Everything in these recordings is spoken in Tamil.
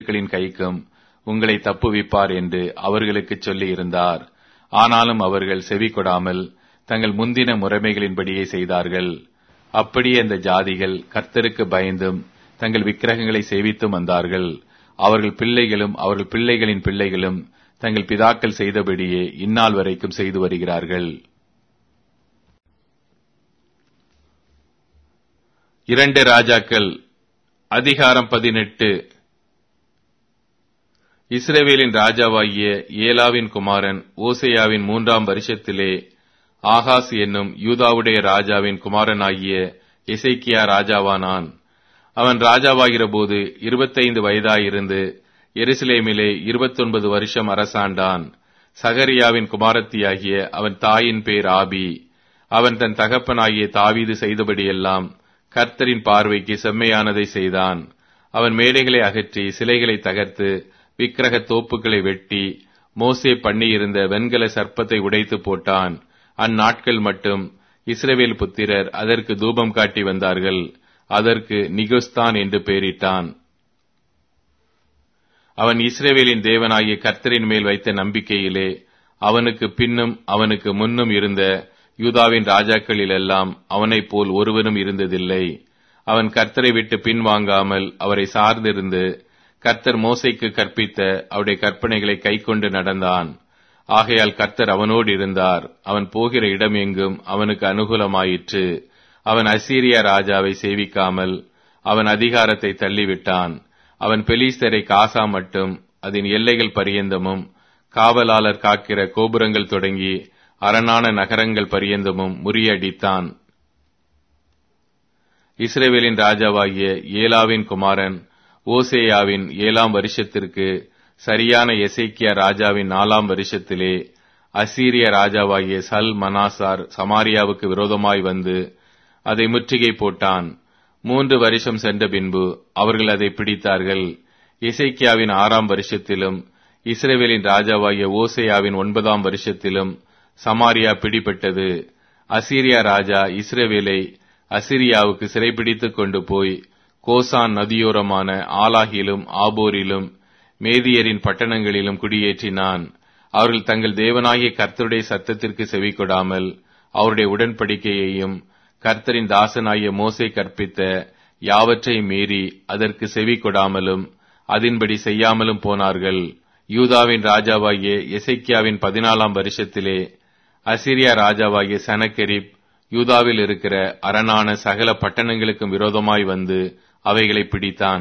சத்துருக்களின் கைக்கும் உங்களை தப்புவிப்பார் என்று அவர்களுக்கு சொல்லி இருந்தார் ஆனாலும் அவர்கள் செவி கொடாமல் தங்கள் முந்தின முறைமைகளின்படியே செய்தார்கள் அப்படியே அந்த ஜாதிகள் கர்த்தருக்கு பயந்தும் தங்கள் விக்கிரகங்களை சேவித்தும் வந்தார்கள் அவர்கள் பிள்ளைகளும் அவர்கள் பிள்ளைகளின் பிள்ளைகளும் தங்கள் பிதாக்கள் செய்தபடியே இந்நாள் வரைக்கும் செய்து வருகிறார்கள் இரண்டு ராஜாக்கள் அதிகாரம் பதினெட்டு இஸ்ரவேலின் ராஜாவாகிய ஏலாவின் குமாரன் ஓசையாவின் மூன்றாம் வருஷத்திலே ஆகாஸ் என்னும் யூதாவுடைய ராஜாவின் குமாரனாகிய எசைக்கியா ராஜாவானான் அவன் ராஜாவாகிற போது இருபத்தைந்து வயதாயிருந்து எருசலேமிலே இருபத்தொன்பது வருஷம் அரசாண்டான் சகரியாவின் குமாரத்தியாகிய அவன் தாயின் பேர் ஆபி அவன் தன் தகப்பனாகிய தாவீது செய்தபடியெல்லாம் கர்த்தரின் பார்வைக்கு செம்மையானதை செய்தான் அவன் மேடைகளை அகற்றி சிலைகளை தகர்த்து விக்கிரக தோப்புகளை வெட்டி மோசே பண்ணியிருந்த வெண்கல சர்ப்பத்தை உடைத்து போட்டான் அந்நாட்கள் மட்டும் இஸ்ரவேல் புத்திரர் அதற்கு தூபம் காட்டி வந்தார்கள் அதற்கு நிகுஸ்தான் என்று பெயரிட்டான் அவன் இஸ்ரேவேலின் தேவனாகிய கர்த்தரின் மேல் வைத்த நம்பிக்கையிலே அவனுக்கு பின்னும் அவனுக்கு முன்னும் இருந்த யூதாவின் ராஜாக்களிலெல்லாம் அவனைப் போல் ஒருவனும் இருந்ததில்லை அவன் கர்த்தரை விட்டு பின்வாங்காமல் அவரை சார்ந்திருந்து கர்த்தர் மோசைக்கு கற்பித்த அவருடைய கற்பனைகளை கைக்கொண்டு நடந்தான் ஆகையால் கர்த்தர் அவனோடு இருந்தார் அவன் போகிற இடம் எங்கும் அவனுக்கு அனுகூலமாயிற்று அவன் அசீரியா ராஜாவை சேவிக்காமல் அவன் அதிகாரத்தை தள்ளிவிட்டான் அவன் பெலிஸ்தரை காசா மட்டும் அதன் எல்லைகள் பரியந்தமும் காவலாளர் காக்கிற கோபுரங்கள் தொடங்கி அரணான நகரங்கள் பரியந்தமும் முறியடித்தான் இஸ்ரேவேலின் ராஜாவாகிய ஏலாவின் குமாரன் ஓசேயாவின் ஏழாம் வருஷத்திற்கு சரியான எசேக்கியா ராஜாவின் நாலாம் வருஷத்திலே அசீரிய ராஜாவாகிய சல் மனாசார் சமாரியாவுக்கு விரோதமாய் வந்து அதை முற்றுகை போட்டான் மூன்று வருஷம் சென்ற பின்பு அவர்கள் அதை பிடித்தார்கள் இசைக்கியாவின் ஆறாம் வருஷத்திலும் இஸ்ரேவேலின் ராஜாவாகிய ஓசையாவின் ஒன்பதாம் வருஷத்திலும் சமாரியா பிடிபட்டது அசீரியா ராஜா இஸ்ரேவேலை அசிரியாவுக்கு சிறைபிடித்துக் கொண்டு போய் கோசான் நதியோரமான ஆலாகிலும் ஆபோரிலும் மேதியரின் பட்டணங்களிலும் குடியேற்றினான் அவர்கள் தங்கள் தேவனாகிய கர்த்தருடைய சத்தத்திற்கு செவிக்கொடாமல் அவருடைய உடன்படிக்கையையும் கர்த்தரின் தாசனாகிய மோசை கற்பித்த யாவற்றையும் மீறி அதற்கு செவி கொடாமலும் அதன்படி செய்யாமலும் போனார்கள் யூதாவின் ராஜாவாகிய எசைக்கியாவின் பதினாலாம் வருஷத்திலே அசிரியா ராஜாவாகிய சனக்கெரிப் யூதாவில் இருக்கிற அரணான சகல பட்டணங்களுக்கும் விரோதமாய் வந்து அவைகளை பிடித்தான்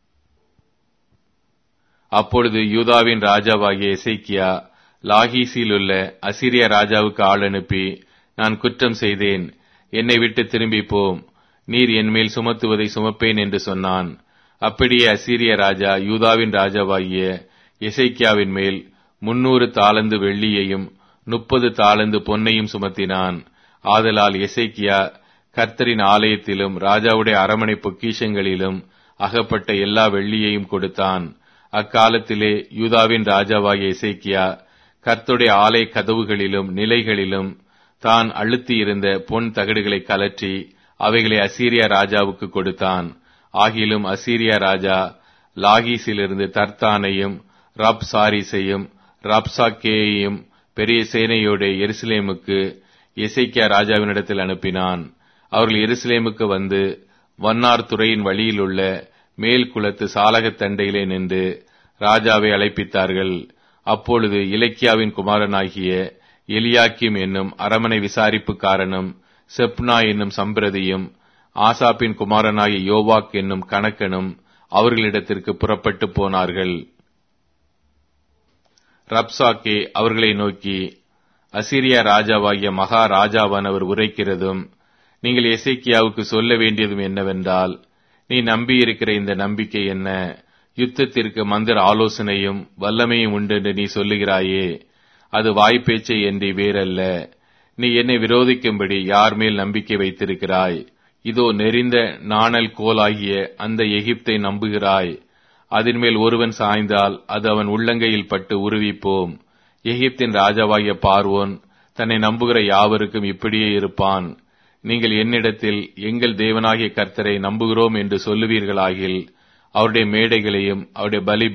அப்பொழுது யூதாவின் ராஜாவாகிய எசைக்கியா லாகீசில் உள்ள அசிரிய ராஜாவுக்கு ஆள் அனுப்பி நான் குற்றம் செய்தேன் என்னை விட்டு திரும்பி போம் நீர் என்மேல் சுமத்துவதை சுமப்பேன் என்று சொன்னான் அப்படியே அசீரிய ராஜா யூதாவின் ராஜாவாகிய எசைக்கியாவின் மேல் முன்னூறு தாளந்து வெள்ளியையும் முப்பது தாளந்து பொன்னையும் சுமத்தினான் ஆதலால் எசைக்கியா கர்த்தரின் ஆலயத்திலும் ராஜாவுடைய அரமனை பொக்கிஷங்களிலும் அகப்பட்ட எல்லா வெள்ளியையும் கொடுத்தான் அக்காலத்திலே யூதாவின் ராஜாவாகிய எசேக்கியா கர்த்துடைய ஆலய கதவுகளிலும் நிலைகளிலும் தான் அழுத்தியிருந்த பொன் தகடுகளை கலற்றி அவைகளை அசீரியா ராஜாவுக்கு கொடுத்தான் ஆகிலும் அசீரியா ராஜா லாகீஸிலிருந்து தர்த்தானையும் ரப் சாரிஸையும் ரப்சாக்கேயையும் பெரிய சேனையோட எருசலேமுக்கு எசைக்கியா ராஜாவினிடத்தில் அனுப்பினான் அவர்கள் எருசலேமுக்கு வந்து வன்னார் துறையின் வழியில் உள்ள மேல் குளத்து சாலகத் தண்டையிலே நின்று ராஜாவை அழைப்பித்தார்கள் அப்பொழுது இலக்கியாவின் குமாரனாகிய எலியாக்கிம் என்னும் அரமனை விசாரிப்புக்காரனும் செப்னா என்னும் சம்பிரதியும் ஆசாப்பின் குமாரனாகிய யோவாக் என்னும் கணக்கனும் அவர்களிடத்திற்கு புறப்பட்டு போனார்கள் ரப்சாக்கே அவர்களை நோக்கி அசிரியா ராஜாவாகிய மகா ராஜாவானவர் உரைக்கிறதும் நீங்கள் எசைக்கியாவுக்கு சொல்ல வேண்டியதும் என்னவென்றால் நீ நம்பியிருக்கிற இந்த நம்பிக்கை என்ன யுத்தத்திற்கு மந்திர ஆலோசனையும் வல்லமையும் உண்டு என்று நீ சொல்லுகிறாயே அது வாய்ப்பேச்சை என்று வேறல்ல நீ என்னை விரோதிக்கும்படி யார் மேல் நம்பிக்கை வைத்திருக்கிறாய் இதோ நெறிந்த நாணல் கோலாகிய அந்த எகிப்தை நம்புகிறாய் அதன் மேல் ஒருவன் சாய்ந்தால் அது அவன் உள்ளங்கையில் பட்டு உருவிப்போம் எகிப்தின் ராஜாவாகிய பார்வோன் தன்னை நம்புகிற யாவருக்கும் இப்படியே இருப்பான் நீங்கள் என்னிடத்தில் எங்கள் தேவனாகிய கர்த்தரை நம்புகிறோம் என்று சொல்லுவீர்களாகில் அவருடைய மேடைகளையும் அவருடைய பலி